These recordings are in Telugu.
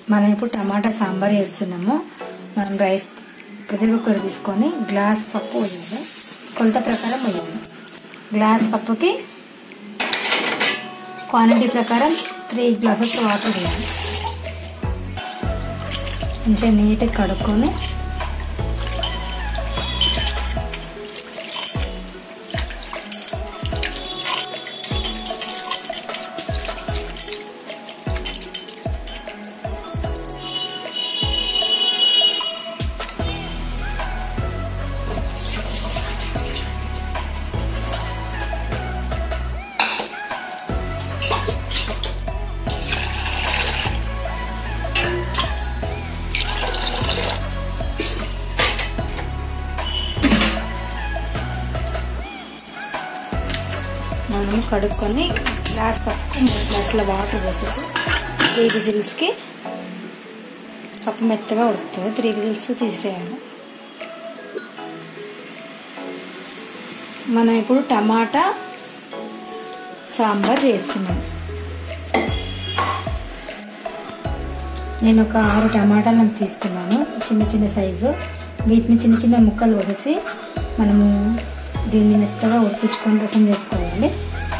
మనం ఇప్పుడు టమాటా సాంబార్ చేస్తున్నాము మనం రైస్ ప్రెషర్ కుక్కర్ తీసుకొని గ్లాస్ పప్పు వేయాలి కొలత ప్రకారం వేయాలి గ్లాస్ పప్పుకి క్వాంటిటీ ప్రకారం త్రీ గ్లాసెస్ వాటర్ వేయాలి మంచిగా నీట్గా కడుక్కొని మనము కడుక్కొని గ్లాస్ పప్పు మూడు గ్లాసుల వాటర్ పోసేసి త్రీ విజిల్స్కి పప్పు మెత్తగా ఉడుకుతుంది త్రీ విజిల్స్ తీసేయాలి మనం ఇప్పుడు టమాటా సాంబార్ చేస్తున్నాం నేను ఒక ఆరు టమాటాలను తీసుకున్నాను చిన్న చిన్న సైజు వీటిని చిన్న చిన్న ముక్కలు వేసి మనము దీన్ని మెత్తగా ఉడికించుకొని రసం చేసుకోవాలి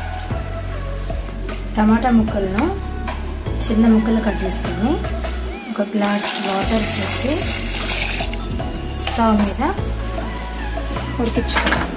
టమాటా ముక్కలను చిన్న ముక్కలు కట్ చేసుకొని ఒక గ్లాస్ వాటర్ పోసి స్టవ్ మీద ఉడికించుకోవాలి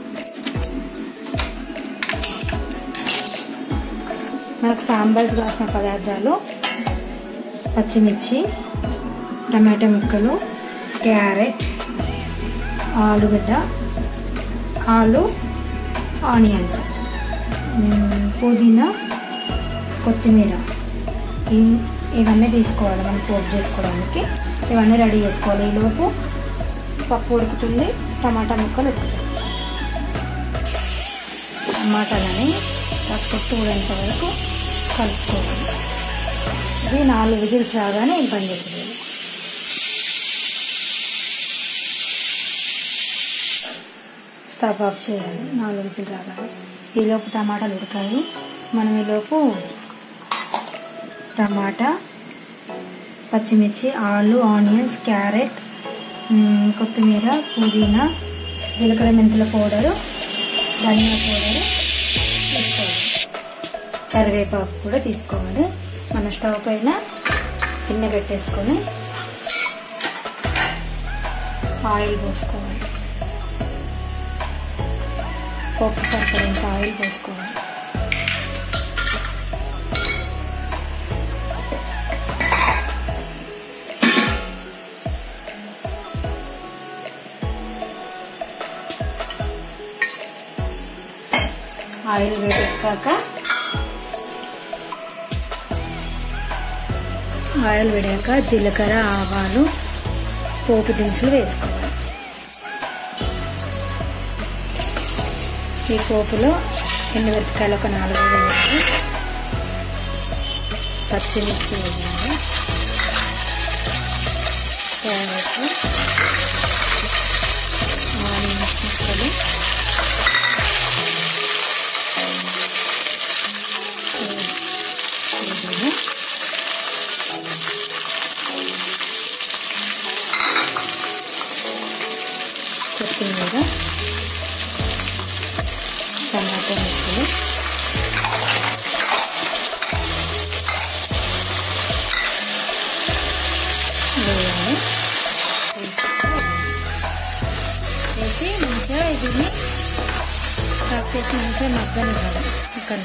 మనకు సాంబార్స్ కావాల్సిన పదార్థాలు పచ్చిమిర్చి టమాటా ముక్కలు క్యారెట్ ఆలుగడ్డ ఆలు ఆనియన్స్ పుదీనా కొత్తిమీర ఇ- ఇవన్నీ తీసుకోవాలి మనం పోపు చేసుకోవడానికి ఇవన్నీ రెడీ చేసుకోవాలి ఈలోపు పప్పు ఉడుకుతుంది టమాటా ముక్కలు ఉడుకుతాయి టమాటాలని పొట్టు ఊడేంత వరకు కలుపుకోవాలి ఇది నాలుగు విజిల్స్ రాగానే ఇది బంద్ చేసేది స్టవ్ ఆఫ్ చేయాలి నాలుగు విజిల్ రాగానే ఈలోపు టమాటాలు ఉడకాయి మనం ఈలోపు టమాటా పచ్చిమిర్చి ఆలు ఆనియన్స్ క్యారెట్ మ్, కొత్తిమీర పుదీనా జీలకర్ర మెంతుల పౌడరు ధనియా పౌడరు తీసుకోవాలి కరివేపాకు కూడా తీసుకోవాలి మన స్టవ్ పైన గిన్నె పెట్టేసుకొని ఆయిల్ పోసుకోవాలి పప్పు సరిపడంత ఆయిల్ పోసుకోవాలి ఆయిల్ వేడెక్కాక ఆయిల్ వేడాక జీలకర్ర ఆవాలు పోపు దినుసులు వేసుకోవాలి ఈ పోపులో ఎండుమిరపకాయలు ఒక నాలుగు వేయాలి పచ్చిమిర్చి వేయాలి క్యారెట్ ఆనియన్స్ ముక్కలు పుదీనా కొత్తిమీర టమాటా ముక్కలు వేయాలి వేసి మంచిగా దీన్ని కాసేపు మంచిగా మగ్గనివ్వాలి ఇక్కడ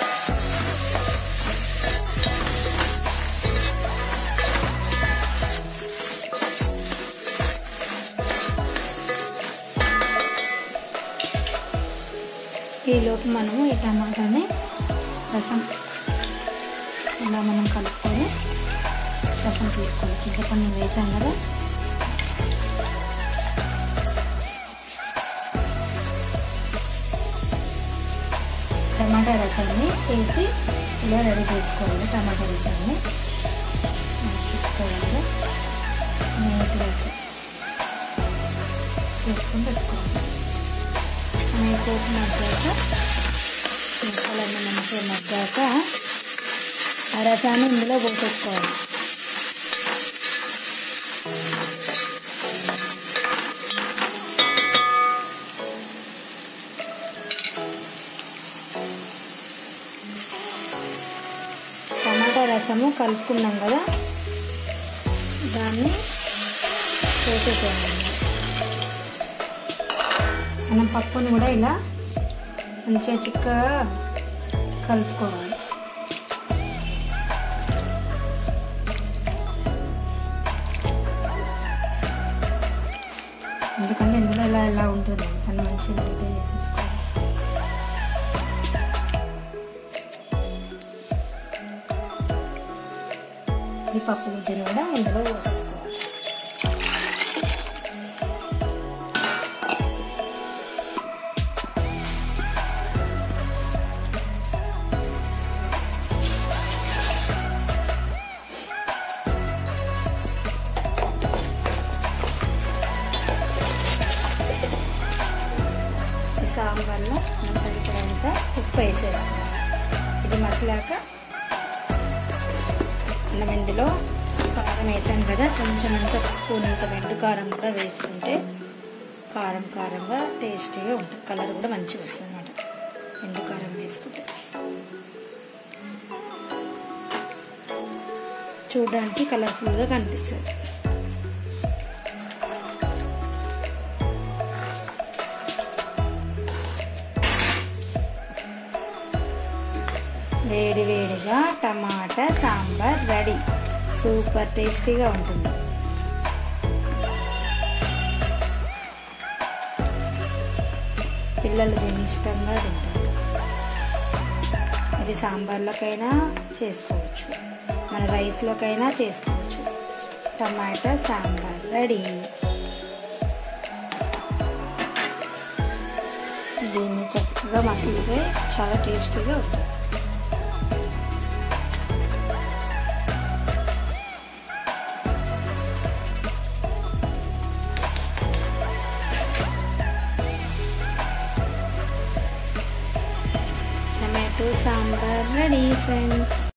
ఈలోపు మనము ఈ టమాటాని రసం ఇలా మనం కలుపుకొని రసం తీసుకోవాలి చింతపండు వేసాం కదా టమాటా రసాన్ని చేసి ఇలా రెడీ చేసుకోవాలి టమాటా రసాన్ని చిక్కగా నీట్గా చేసుకొని పెట్టుకోవాలి మన పోపు మగ్గాక ముక్కలన్నీ మంచిగా మగ్గాక ఆ రసాన్ని ఇందులో పోసేసుకోవాలి రసము కలుపుకున్నాం కదా దాన్ని వేసేసేయాలి మనం పప్పుని కూడా ఇలా మంచిగా చిక్కగా కలుపుకోవాలి ఎందుకంటే ఇందులో ఇలా ఇలా ఉంటుంది దాన్ని మంచిగా నీట్గా చేసేసుకోవాలి ఈ పప్పు గుజ్జును కూడా ఇందులో పోసేసుకోవాలి ఈ సాంబార్లో మనం సరిపడంత ఉప్పు వేసేసుకోవాలి ఇది మసలాక మనం ఇందులో కారం వేసాం కదా కొంచెం అంత ఒక స్పూన్ ఇంత వెండు కారం కూడా వేసుకుంటే కారం కారంగా టేస్టీగా ఉంటుంది కలర్ కూడా మంచిగా వస్తుంది అనమాట ఎండు కారం వేసుకుంటే చూడడానికి కలర్ఫుల్గా కనిపిస్తుంది వేడి వేడిగా టమాటా సాంబార్ రెడీ సూపర్ టేస్టీగా ఉంటుంది పిల్లలు దీన్ని ఇష్టంగా తింటారు ఇది సాంబార్లోకైనా చేసుకోవచ్చు మన రైస్లోకైనా చేసుకోవచ్చు టమాటా సాంబార్ రెడీ దీన్ని చక్కగా మసిలితే చాలా టేస్టీగా ఉంటుంది టమాటో సాంబార్ రెడీ ఫ్రెండ్స్